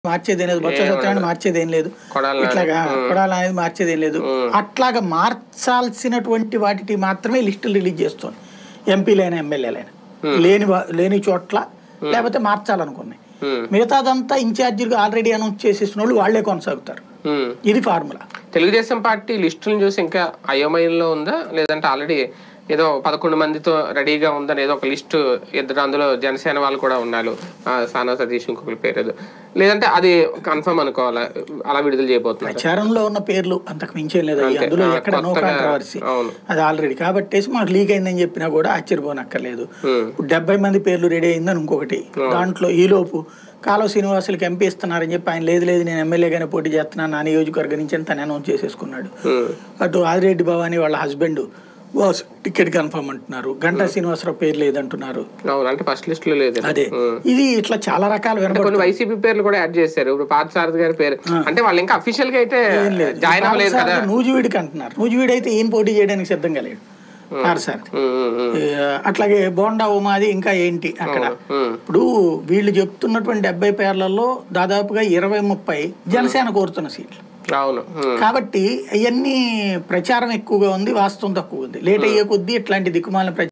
మార్చేది ఏం లేదు బొత్స సత్యనారాయణ మార్చేది ఏం లేదు కొడాలి ఇట్లాగా కొడాలి అనేది మార్చేది ఏం లేదు అట్లాగా మార్చాల్సినటువంటి వాటికి మాత్రమే లిస్టులు రిలీజ్ చేస్తుంది ఎంపీలైన ఎమ్మెల్యేలైన లేని వా- లేని చోట్ల లేకపోతే మార్చాలనుకున్నాయి ఉమ్, మిగతాదంతా ఇన్ఛార్జీలుగా ఆల్రెడీ అనౌన్స్ చేసేసిన వాళ్ళు వాళ్ళే కొనసాగుతారు ఉమ్. ఇది ఫార్ములా తెలుగుదేశం పార్టీ లిస్టులను చూసి ఇంకా అయోమయంలో ఉందా లేదంటే ఆల్రెడీ ఏదో పదకొండు మందితో రెడీగా ఉందని ఏదో ఒక లిస్టు ఇద్దరు అందులో జనసేన వాళ్ళు కూడా ఉన్నారు ఆ, సానా సతీష్ ఇంకొకరి పేరు ఏదో లేదంటే అది కన్ఫర్మ్ అనుకోవాలా అలా విడుదల చేయబోతున్నారు ప్రచారంలో ఉన్న పేర్లు అంతకు మించేం లేదు అవి అంతే. అందులో ఆ, ఎక్కడ నో కొత్తగా- కాంట్రవర్సీ అవును. అది ఆల్రెడీ కాబట్టేసి మాకు లీక్ అయిందని చెప్పినా కూడా ఆశ్చర్యపోనక్కర్లేదు ఉమ్, ఇప్పుడు డెబ్బై మంది పేర్లు రెడీ అయిందని ఇంకొకటి దాంట్లో ఈలోపు కాలువ శ్రీనివాసులకి ఎంపీ ఇస్తున్నారని చెప్పి ఆయన లేదు లేదు నేను ఎమ్మెల్యేగానే పోటీ చేస్తున్నాను నా నియోజకవర్గం నుంచి అని తను అనౌన్స్ చేసేసుకున్నాడు ఉమ్, అటు ఆదిరెడ్డి భవాని వాళ్ళ హస్బెండ్ బాస్ టికెట్ కన్ఫర్మ్ అంటున్నారు గంటా శ్రీనివాసరావు పేరు లేదంటున్నారు అవును అంటే ఫస్ట్ లిస్ట్ లో లేదు అదే ఉమ్. ఇది ఇట్లా చాలా రకాలు అంటే వినపడుతుంది కొన్ని వైసీపీ పేర్లు కూడా యాడ్ చేశారు ఇప్పుడు పార్థసారథి గారి పేరు అంటే వాళ్ళు ఇంకా అఫీషియల్ గా అయితే జాయిన్ అవ్వలేదు కదా నూజివీడికి అంటున్నారు నూజివీడి అయితే ఈయన పోటీ చేయడానికి సిద్ధంగా లేడు సార్ ఉమ్, ఉమ్, ఉమ్, అట్లాగే బోండా ఉమాది ఇంకా ఏంటి అక్కడ ఉమ్, ఇప్పుడు వీళ్ళు చెప్తున్నటువంటి డెబ్బై పేర్లలో దాదాపుగా ఇరవై ముప్పై జనసేన కోరుతున్న సీట్లు అవును ఉమ్. కాబట్టి అవన్నీ ప్రచారం ఎక్కువగా ఉంది వాస్తవం తక్కువ ఉంది లేట్ అయ్యే కొద్దీ ఇట్లాంటి దిక్కుమాలిన ప్రచారం